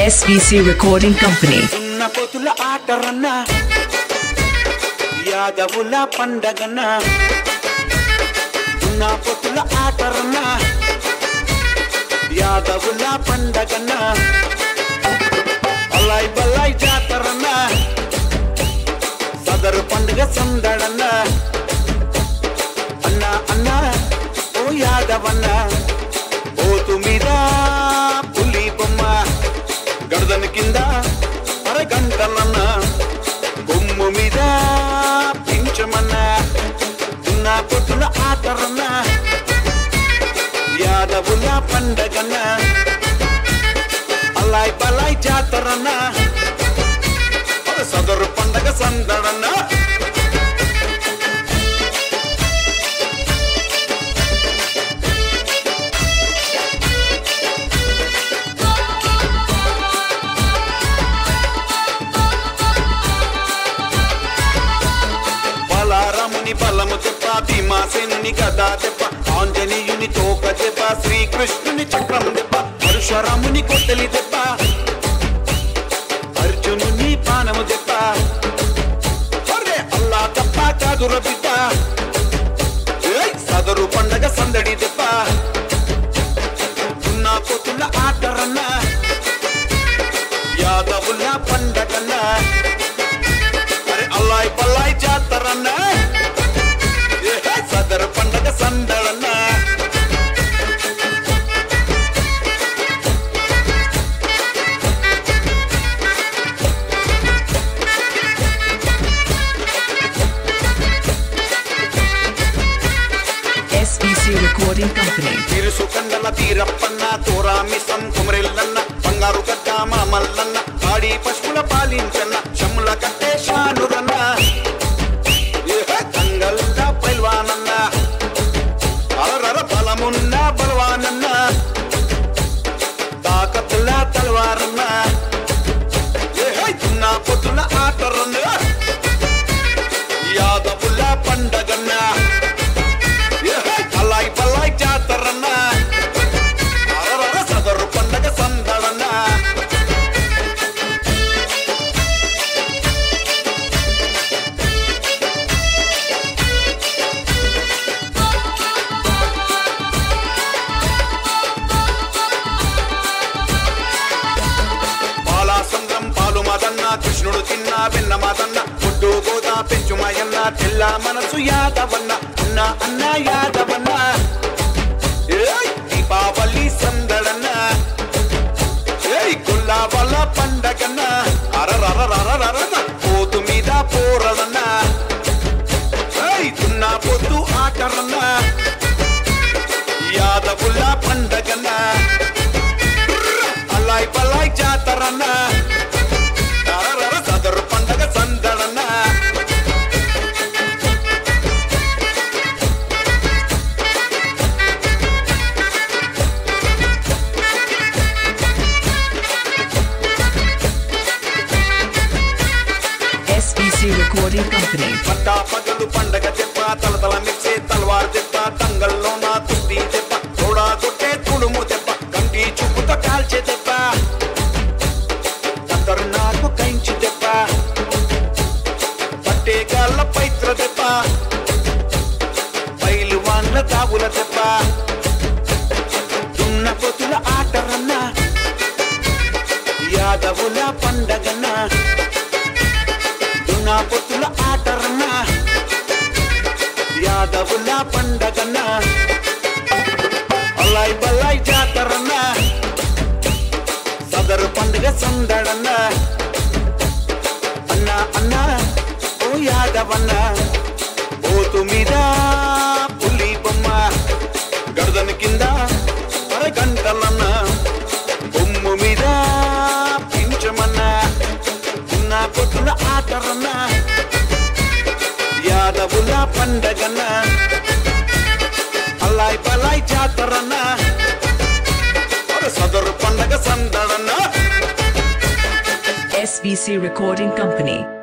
SBC Recording Company. ఉన్న పొతుల ఆటరన్న యాదవుల పండగన ఉన్న పొతుల ఆటరన్న యాదవుల పండగన అల్లాయ్ బల్లాయ్ జాతరన్న సదరు పండుగ సందడన్న అన్న అన్న ఓ యాదవన్న ఓతు మీద పులి బొమ్మ గడదని కింద అరగంటలన్న బొమ్మ మీద పించమన్న ఉన్న పొద్దున ఆటరన్న యాదవుల పండగన్న అల్లాయ్ బలాయ్ జాతరన్న సదరు పండగ సందడన్న బలారముని బలము తెప్ప భీమాసేనుని గదా తెప్ప ఆంజనేయుని తోక తెప్ప శ్రీకృష్ణుని చక్రం తెప్ప పరశురాముని కొట్టలి తెప్ప అర్జునుని పానము తెప్ప అరే అల్లా తప్ప కాదుర బిడ్డ ఏయ్, సదరు పండగ సందడి తెప్ప ఉన్న పొత్తుల ఆటరన్న యాదవుల పండగన్న అరే అల్లాయ్ పల్లాయ్ జాతరన్న ఏ సదరు పండగ సందడన్న SBC Recording Company. తిరుసు కండల తీరప్పన్న తోరామిసం కుమరెల్లన్న బంగారు గడ్డ మల్లన్న పాడి పశువుల పాలించన్న శముల కట్టే షానురన్న ఏహే, తంగల్లా పైల్వానన్న అరరర బలమున్న బలవానన్న తాకత్తుల తలవారన్న ఏహే, చిన్న పొద్దుల ఆటరన్న యాదవుల పండగన్న ఏహే, అల్లాయ్ పల్లాయ్ జాతరన్న అరరర సదరు పండగ సందడన్న బాలాసంద్రం పాలు మదన్న కృష్ణుడు తిన్న వెన్న మదన్న ముడ్డు గోదా పెంచు మాయన్న తెల్ల మనసు యాదవన్న అన్న అన్న యాదవన్న ఏయ్, దీపావళి సందడన్న ఏయ్ గుల్లా వల్ల పండగన్న అరరరరరరన పోతు మీద పోరడన్న ఏయ్ తున్న పొద్దు ఆటరన్న యాదవుల పండగన్న అల్లాయ్ పల్లాయ్ జాతరన్న అరరర సదరు పండగ సందడన్న SBC Recording Company. పట్టా పగలు పండగ దెబ్బ తలతల మిర్చే తలవారు దెబ్బ తంగల్లో నా తుది దెబ్బ తోడా కొట్టే తుడుము దెబ్బ కంటి చూపుతో కాల్చే దెబ్బ కత్తరు నాకు కైంచి దెబ్బ పట్టే గాళ్ళ పైత్ర దెబ్బ బయలు వాన్ల తావుల దెబ్బ దున్న పొతుల ఆటరన్న యాదవుల పండగన్న దున్నా పొత్తుల ఆటరన్న యాదవుల పండగన్న అల్లాయ్ బల్లాయ్ జాతరన్న సదరు పండుగ సందడన్న అన్న అన్న ఓ యాదవన్న ఓతు మీద పులి బొమ్మ గడదని కింద అరగంటలన్న బొమ్మ మీద పించమన్న ఉన్న పొద్దున ఆటరన్న యాదవుల పండగన్న అల్లాయ్ బలాయ్ జాతరన్న సదరు పండగ సందడన్న SBC Recording Company.